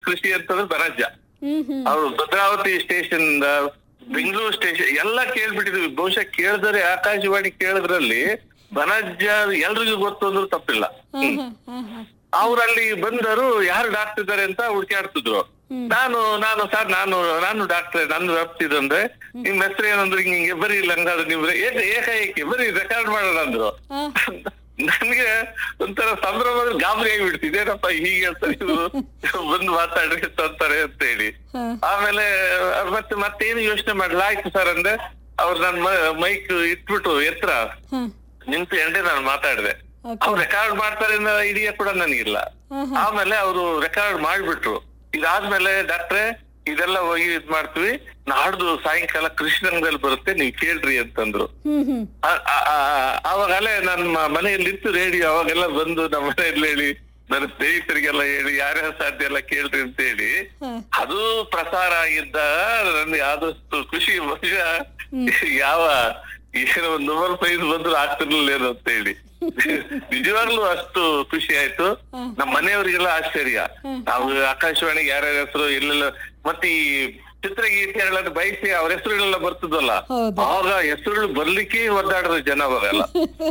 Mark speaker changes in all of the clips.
Speaker 1: ಕೃಷಿ ಅಂತಂದ್ರೆ ಬನಜ್ಜ
Speaker 2: ಹ್ಮ್ ಹ್ಮ್
Speaker 1: ಅವ್ರು ಭದ್ರಾವತಿ ಸ್ಟೇಷನ್ ಬೆಂಗಳೂರು ಸ್ಟೇಷನ್ ಎಲ್ಲ ಕೇಳ್ಬಿಟ್ಟಿದ್ವಿ ಬಹುಶಃ ಕೇಳಿದ್ರೆ ಆಕಾಶವಾಣಿ ಕೇಳಿದ್ರಲ್ಲಿ ಬನಜ್ಜ ಎಲ್ರಿಗೂ ಗೊತ್ತು ಅಂದ್ರೂ ತಪ್ಪಿಲ್ಲ
Speaker 2: ಹ್ಮ್ ಹ್ಮ್ ಹ್ಮ್ ಹ್ಮ್
Speaker 1: ಅವ್ರಲ್ಲಿ ಬಂದರು ಯಾರು ಡಾಕ್ಟರ್ ಇದಾರೆ ಅಂತ ಹುಡುಕಾಡ್ತಿದ್ರು ನಾನು ನಾನು ಸರ್ ನಾನು ನಾನು ಡಾಕ್ಟರ್ ನನ್ನ ವ್ಯಾಪ್ತಿದಂದ್ರೆ ನಿಮ್ ಹೆಸರು ಏನಂದ್ರೆ ಹಿಂಗೆ ಹಿಂಗೆ ಬರೀ ಇಲ್ಲ ಹಂಗಾದ್ರೆ ನೀವು ಏಕ ಏಕಾಏಕಿ ಬರೀ ರೆಕಾರ್ಡ್ ಮಾಡೋಣ ಅಂದ್ರು
Speaker 2: ಹಾ.
Speaker 1: ನನ್ಗೆ ಒಂಥರ ಸಂಭ್ರಮದಲ್ಲಿ ಗಾಬರಿ ಆಗಿಬಿಡ್ತು ಇದೇನಪ್ಪ ಹೀಗೆ ಹೇಳ್ತಾರೆ ಇವ್ರು ಬಂದು ಮಾತಾಡ್ರಿ ಅಂತಾರೆ ಅಂತ ಹೇಳಿ
Speaker 2: ಹಾ.
Speaker 1: ಆಮೇಲೆ ಮತ್ತೆ ಮತ್ತೇನು ಯೋಚನೆ ಮಾಡಲ್ಲ ಆಯ್ತು ಸರ್ ಅಂದ್ರೆ ಅವ್ರು ನನ್ ಮೈಕ್ ಇಟ್ಬಿಟ್ಟು ಎತ್ತರ
Speaker 2: ಹ್ಮ್
Speaker 1: ನಿಂತು ಎಂಡೆ ನಾನು ಮಾತಾಡಿದೆ
Speaker 2: Okay.
Speaker 1: ಅವ್ರು ರೆಕಾರ್ಡ್ ಮಾಡ್ತಾರೆ ಅನ್ನೋ ಐಡಿಯಾ ಕೂಡ ನನಗಿಲ್ಲ
Speaker 2: ಹ್ಮ್
Speaker 1: ಆಮೇಲೆ ಅವರು ರೆಕಾರ್ಡ್ ಮಾಡ್ಬಿಟ್ರು ಇದಾದ್ಮೇಲೆ ಡಾಕ್ಟ್ರೆ ಇದೆಲ್ಲ ಹೋಗಿ ಇದ್ ಮಾಡ್ತೀವಿ ನಾಡ್ದು ಸಾಯಂಕಾಲ ಕೃಷ್ಣಂಗದಲ್ಲಿ ಬರುತ್ತೆ ನೀವ್ ಕೇಳ್ರಿ ಅಂತಂದ್ರು
Speaker 2: ಹ್ಮ್ ಹ್ಮ್
Speaker 1: ಆ- ಆ- ಆ- ಆವಾಗಲೇ ನನ್ನ ಮನೆಯಲ್ಲಿ ಇತ್ತು ರೇಡಿಯೋ ಅವಾಗೆಲ್ಲ ಬಂದು ನಮ್ಮ ಮನೆಯಲ್ಲಿ ಹೇಳಿ ನನ್ನ ಸ್ನೇಹಿತರಿಗೆಲ್ಲ ಹೇಳಿ ಯಾರ್ಯಾರ ಸಾಧ್ಯ ಎಲ್ಲ ಕೇಳ್ರಿ ಅಂತ ಹೇಳಿ
Speaker 2: ಹಾ.
Speaker 1: ಅದು ಪ್ರಸಾರ ಆಗಿದ್ದ ನನ್ಗೆ ಆದಷ್ಟು ಖುಷಿ ಬಹುಶಃ ಯಾವ ಏನೋ ಒಂದು ನೋಬಲ್ ಪ್ರೈಸ್ ಬಂದ್ರು ಆಗ್ತಿರ್ಲಿಲ್ಲ ಏನೋ ಅಂತ ಹೇಳಿ ನಿಜವಾಗ್ಲೂ ಅಷ್ಟು ಖುಷಿ ಆಯ್ತು ನಮ್ಮ ಮನೆಯವರಿಗೆಲ್ಲ ಆಶ್ಚರ್ಯ ನಾವು ಆಕಾಶವಾಣಿಗೆ ಯಾರ್ಯಾರ ಹೆಸರು ಎಲ್ಲೆಲ್ಲ ಮತ್ತೆ ಈ ಚಿತ್ರಗೀತೆಗಳನ್ನ ಬಯಸಿ ಅವ್ರ ಹೆಸರುಗಳೆಲ್ಲ ಬರ್ತದಲ್ಲ
Speaker 2: ಹೌದು.
Speaker 1: ಆವಾಗ ಹೆಸರುಗಳು ಬರ್ಲಿಕ್ಕೆ ಒದ್ದಾಡಿದ್ರು ಜನ ಅವಾಗೆಲ್ಲ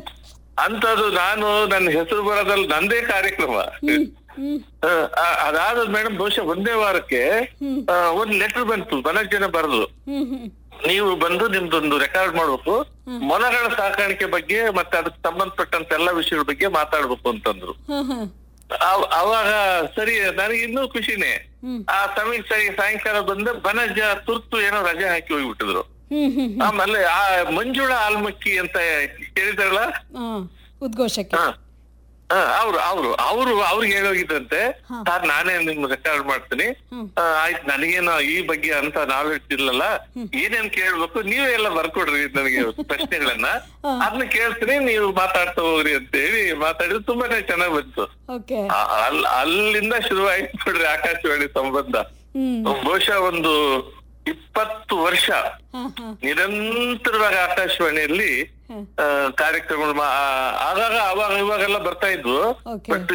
Speaker 1: ಅಂತದ್ದು ನಾನು ನನ್ನ ಹೆಸರು ಬರೋದಲ್ಲಿ ನಂದೇ ಕಾರ್ಯಕ್ರಮ
Speaker 2: ಹ್ಮ್
Speaker 1: ಆ, ಆ- ಅದಾದ ಮೇಡಮ್ ಬಹುಶಃ ಒಂದೇ ವಾರಕ್ಕೆ ಆ, ಒಂದ್ ಲೆಟರ್ ಬಂತು ಬನಕ್ ಜನ ಬರೆದ್ರು
Speaker 2: ಹ್ಮ್ ಹ್ಮ್
Speaker 1: ನೀವು ಬಂದು ನಿಮ್ದೊಂದು ರೆಕಾರ್ಡ್ ಮಾಡ್ಬೇಕು ಮೊಲಗಳ ಸಾಕಾಣಿಕೆ ಬಗ್ಗೆ ಮತ್ತೆ ಅದಕ್ಕೆ ಸಂಬಂಧಪಟ್ಟಂತ ಎಲ್ಲಾ ವಿಷಯಗಳ ಬಗ್ಗೆ ಮಾತಾಡ್ಬೇಕು ಅಂತಂದ್ರು
Speaker 2: ಹ್ಮ್ ಹ್ಮ್
Speaker 1: ಆವ್- ಅವಾಗ ಸರಿ ನನಗೆ ಇನ್ನೂ ಖುಷಿನೇ
Speaker 2: ಹ್ಮ್.
Speaker 1: ಆ ಸಮಯಕ್ಕೆ ಸರಿ ಸಾಯಂಕಾಲ ಬಂದ ಬನಜ ತುರ್ತು ಏನೋ ರಜೆ ಹಾಕಿ ಹೋಗ್ಬಿಟ್ಟಿದ್ರು
Speaker 2: ಹ್ಮ್ ಹ್ಮ್ ಹ್ಮ್
Speaker 1: ಆಮೇಲೆ ಆ ಮಂಜುಳಾ ಆಲ್ಮಕ್ಕಿ ಅಂತ ಕೇಳಿದ್ರಲ್ಲ
Speaker 2: ಹಾ ಉದ್ಘೋಷಕ್ಕೆ
Speaker 1: ಹ ಹ, ಅವ್ರು ಅವ್ರು ಅವ್ರು ಅವ್ರಿಗೆ ಹೇಳೋಗಿದ್ದಂತೆ
Speaker 2: ಹ.
Speaker 1: ಸರ್ ನಾನೇ ನಿಮ್ ರೆಕಾರ್ಡ್ ಮಾಡ್ತೀನಿ
Speaker 2: ಹ್ಮ್.
Speaker 1: ಆ, ಆಯ್ತು ನನಗೇನು ಈ ಬಗ್ಗೆ ಅಂತ ನಾಲೆಡ್ಜ್ ಇಲ್ಲಲ್ಲ ಏನೇನ್ ಕೇಳ್ಬೇಕು ನೀವೇ ಎಲ್ಲ ಬರ್ಕೊಡ್ರಿ ನನಗೆ ಪ್ರಶ್ನೆಗಳನ್ನ ಅದನ್ನ ಕೇಳ್ತೀನಿ ನೀವು ಮಾತಾಡ್ತಾ ಹೋಗ್ರಿ ಅಂತ ಹೇಳಿ ಮಾತಾಡಿದ್ರೆ ತುಂಬಾನೇ ಚೆನ್ನಾಗ್ ಬಂತು
Speaker 2: ಓಕೆ
Speaker 1: ಆ, ಅಲ್- ಅಲ್ಲಿಂದ ಶುರು ಆಯ್ತು ನೋಡ್ರಿ ಆಕಾಶವಾಣಿ ಸಂಬಂಧ
Speaker 2: ಹ್ಮ್
Speaker 1: ಬಹುಶಃ ಒಂದು ಇಪ್ಪತ್ತು ವರ್ಷ
Speaker 2: ಹಾ ಹಾ
Speaker 1: ನಿರಂತರವಾಗಿ ಆಕಾಶವಾಣಿಯಲ್ಲಿ
Speaker 2: ಹಾ
Speaker 1: ಆ, ಕಾರ್ಯಕ್ರಮಗಳು ಮಾ- ಆ- ಆಗಾಗ ಅವಾಗ ಇವಾಗೆಲ್ಲ ಬರ್ತಾ ಇದ್ವು
Speaker 2: Okay.
Speaker 1: ಬಟ್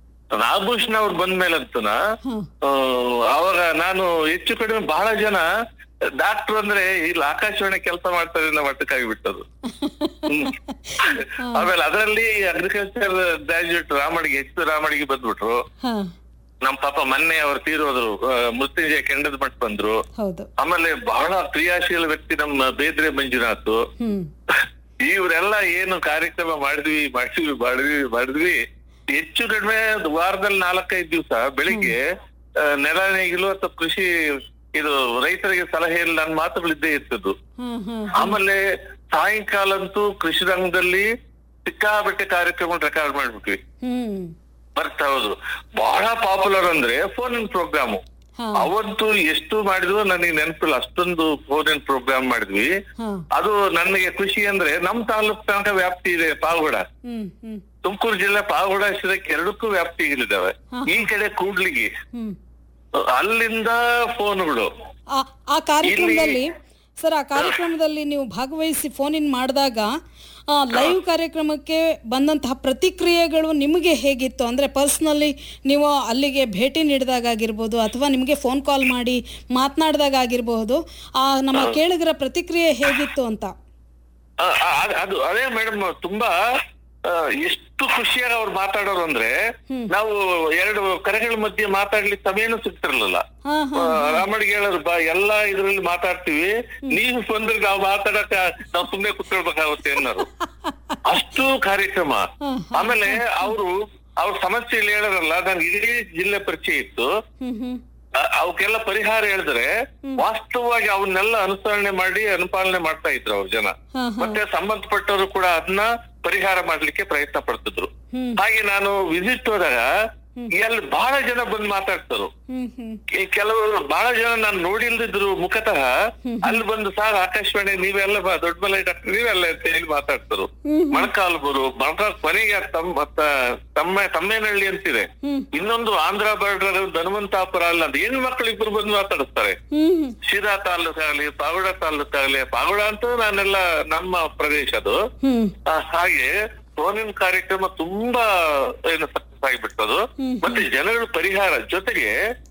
Speaker 1: ನಾಗಭೂಷಣ ಅವ್ರು ಬಂದ ಮೇಲಂತನ
Speaker 2: ಹ್ಮ್.
Speaker 1: ಅವಾಗ ನಾನು ಹೆಚ್ಚು ಕಡಿಮೆ ಬಹಳ ಜನ ಡಾಕ್ಟರ್ ಅಂದ್ರೆ ಇಲ್ಲಿ ಆಕಾಶವಾಣಿ ಕೆಲಸ ಮಾಡ್ತಾರೆ ಅನ್ನೋ ಮಟ್ಟಕ್ಕಾಗಿಬಿಟ್ಟದು ಹ್ಮ್. ಆಮೇಲೆ ಅದರಲ್ಲಿ ಅಗ್ರಿಕಲ್ಚರ್ ಗ್ರಾಜುಯೇಟ್ ರಾಮಡಿಗೆ ಎಚ್ ರಾಮಡಿಗೆ ಬಂದ್ಬಿಟ್ರು
Speaker 2: ಹಾ
Speaker 1: ನಮ್ ಪಾಪ ಮೊನ್ನೆ ಅವ್ರು ತೀರೋದ್ರು ಆ, ಮೃತ್ಯುಂಜಯ ಕೆಂಡದ ಮಠ ಬಂದ್ರು
Speaker 2: ಹೌದು
Speaker 1: ಆಮೇಲೆ ಬಹಳ ಕ್ರಿಯಾಶೀಲ ವ್ಯಕ್ತಿ ನಮ್ಮ ಬೇದ್ರೆ ಮಂಜುನಾಥ್
Speaker 2: ಹ್ಮ್
Speaker 1: ಇವರೆಲ್ಲ ಏನು ಕಾರ್ಯಕ್ರಮ ಮಾಡಿದ್ವಿ ಮಾಡಿದ್ವಿ ಮಾಡಿದ್ವಿ ಮಾಡಿದ್ವಿ ಹೆಚ್ಚು ಕಡಿಮೆ ಒಂದು ವಾರದಲ್ಲಿ ನಾಲ್ಕೈದು ದಿವಸ ಬೆಳಿಗ್ಗೆ ಆ, ನೆಲ ನೇಗಿಲು ಅಥವಾ ಕೃಷಿ ಇದು ರೈತರಿಗೆ ಸಲಹೆಯಲ್ಲಿ ನನ್ನ ಮಾತುಗಳು ಇದ್ದೇ ಇರ್ತದ್ದು
Speaker 2: ಹ್ಮ್ ಹ್ಮ್
Speaker 1: ಆಮೇಲೆ ಸಾಯಂಕಾಲ ಅಂತೂ ಕೃಷಿ ರಂಗದಲ್ಲಿ ಸಿಕ್ಕಾಬಟ್ಟೆ ಕಾರ್ಯಕ್ರಮ ರೆಕಾರ್ಡ್ ಮಾಡ್ಬಿಟ್ವಿ
Speaker 2: ಹ್ಮ್
Speaker 1: ಬರ್ತಾ ಹೌದು ಬಹಳ ಪಾಪ್ಯುಲರ್ ಅಂದ್ರೆ ಫೋನ್ ಇನ್ ಪ್ರೋಗ್ರಾಮು
Speaker 2: ಹಾ
Speaker 1: ಅವತ್ತು ಎಷ್ಟು ಮಾಡಿದ್ವು ನನಗೆ ನೆನಪಿಲ್ಲ ಅಷ್ಟೊಂದು ಫೋನ್ ಇನ್ ಪ್ರೋಗ್ರಾಮ್ ಮಾಡಿದ್ವಿ
Speaker 2: ಹಾ
Speaker 1: ಅದು ನನಗೆ ಖುಷಿ ಅಂದ್ರೆ ನಮ್ ತಾಲೂಕ್ ತನಕ ವ್ಯಾಪ್ತಿ ಇದೆ ಪಾವಗಡ
Speaker 2: ಹ್ಮ್ ಹ್ಮ್
Speaker 1: ತುಮಕೂರು ಜಿಲ್ಲೆ ಪಾವಗಡ ಶಿರಕ್ಕೆ ಎರಡಕ್ಕೂ ವ್ಯಾಪ್ತಿಗಳಿದಾವೆ ಈ ಕಡೆ ಕೂಡ್ಲಿಗಿ
Speaker 2: ಹ್ಮ್
Speaker 1: ಅಲ್ಲಿಂದ ಫೋನ್ಗಳು
Speaker 2: ಆ ಆ ಕಾರ್ಯಕ್ರಮದಲ್ಲಿ ಸರ್ ಆ ಕಾರ್ಯಕ್ರಮದಲ್ಲಿ ನೀವು ಭಾಗವಹಿಸಿ ಫೋನ್ ಇನ್ ಮಾಡಿದಾಗ ಲೈವ್ ಕಾರ್ಯಕ್ರಮಕ್ಕೆ ಬಂದಂತಹ ಪ್ರತಿಕ್ರಿಯೆಗಳು ನಿಮಗೆ ಹೇಗಿತ್ತು ಅಂದರೆ ಪರ್ಸ್ನಲಿ ನೀವು ಅಲ್ಲಿಗೆ ಭೇಟಿ ನೀಡಿದಾಗ ಆಗಿರ್ಬೋದು ಅಥವಾ ನಿಮಗೆ ಫೋನ್ ಕಾಲ್ ಮಾಡಿ ಮಾತನಾಡಿದಾಗ ಆಗಿರಬಹುದು ಆ ನಮ್ಮ ಕೇಳಿಗರ ಪ್ರತಿಕ್ರಿಯೆ ಹೇಗಿತ್ತು ಅಂತ
Speaker 1: ಆ, ಆ, ಅದ್- ಅದು ಅದೇ ಮೇಡಮ್ ತುಂಬಾ ಆ, ಎಷ್ಟು ಖುಷಿಯಾಗಿ ಅವ್ರು ಮಾತಾಡೋರು ಅಂದ್ರೆ ನಾವು ಎರಡು ಕರೆಗಳ ಮಧ್ಯೆ ಮಾತಾಡ್ಲಿಕ್ಕೆ ಸಮಯನೂ ಸಿಗ್ತಿರ್ಲಿಲ್ಲ
Speaker 2: ಹಾ ಹಾ
Speaker 1: ರಾಮಡಿಗೆ ಹೇಳೋರು ಬಾ ಎಲ್ಲಾ ಇದ್ರಲ್ಲಿ ಮಾತಾಡ್ತೀವಿ ನೀವು ಬಂದ್ರೆ ನಾವು ಮಾತಾಡಕ ನಾವು ಸುಮ್ನೆ ಕುತ್ಕೊಳ್ಬೇಕಾಗುತ್ತೆ ಅನ್ನೋರು ಅಷ್ಟು ಕಾರ್ಯಕ್ರಮ ಆಮೇಲೆ ಅವರು ಅವ್ರ ಸಮಸ್ಯೆಗಳು ಹೇಳೋರಲ್ಲ ನನ್ಗೆ ಇಡೀ ಜಿಲ್ಲೆ ಪರಿಚಯ ಇತ್ತು
Speaker 2: ಹ್ಮ್ ಹ್ಮ್
Speaker 1: ಅ- ಅವಕ್ಕೆಲ್ಲ ಪರಿಹಾರ ಹೇಳಿದ್ರೆ ವಾಸ್ತವವಾಗಿ ಅವನ್ನೆಲ್ಲ ಅನುಸರಣೆ ಮಾಡಿ ಅನುಪಾಲನೆ ಮಾಡ್ತಾ ಇದ್ರು ಅವ್ರ ಜನ
Speaker 2: ಹಾ
Speaker 1: ಮತ್ತೆ ಸಂಬಂಧಪಟ್ಟವರು ಕೂಡ ಅದನ್ನ ಪರಿಹಾರ ಮಾಡ್ಲಿಕ್ಕೆ ಪ್ರಯತ್ನ ಪಡ್ತಿದ್ರು
Speaker 2: ಹ್ಮ್.
Speaker 1: ಹಾಗೆ ನಾನು ವಿಸಿಟ್ ಹೋದಾಗ ಅಲ್ಲಿ ಬಹಳ ಜನ ಬಂದು ಮಾತಾಡ್ತಾರೆ
Speaker 2: ಹ್ಮ್ ಹ್ಮ್
Speaker 1: ಈ ಕೆಲವರು ಬಹಳ ಜನ ನಾನು ನೋಡಿಲ್ದಿದ್ರು ಮುಖತಃ ಅಲ್ಲಿ ಬಂದು ಸಾರ್ ಆಕಾಶವಾಣಿ ನೀವೆಲ್ಲ ಬಾ ದೊಡ್ಡ ಮಲೆ ಡಾಕ್ಟರ್ ನೀವೆಲ್ಲ ಅಂತ ಹೇಳಿ ಮಾತಾಡ್ತಾರೆ ಮೊಳಕಾಲ್ಮೂರು ಮೊಳಕಾಲ್ ಕೊನೆಗೆ ತಮ್ಮ ತ- ತಮ್ಮ ತಮ್ಮೇನಹಳ್ಳಿ ಅಂತಿದೆ
Speaker 2: ಹ್ಮ್.
Speaker 1: ಇನ್ನೊಂದು ಆಂಧ್ರ ಬಾರ್ಡರ್ ಧನ್ವಂತಾಪುರ ಅಲ್ಲ ಅಂತ ಹೆಣ್ಣು ಮಕ್ಕಳು ಇಬ್ರು ಬಂದು ಮಾತಾಡಿಸ್ತಾರೆ
Speaker 2: ಹ್ಮ್
Speaker 1: ಶಿರಾ ತಾಲೂಕಾಗ್ಲಿ ಪಾವಡ ತಾಲೂಕಾಗ್ಲಿ ಪಾವಡ ಅಂತೂ ನಾನೆಲ್ಲ ನಮ್ಮ ಪ್ರದೇಶ ಅದು
Speaker 2: ಹ್ಮ್
Speaker 1: ಆ, ಹಾಗೆ ಫೋನಿನ ಕಾರ್ಯಕ್ರಮ ತುಂಬಾ ಏನು ಸಕ್ಸಸ್ ಆಗಿಬಿಟ್ಟದು ಮತ್ತೆ ಜನಗಳ ಪರಿಹಾರ ಜೊತೆಗೆ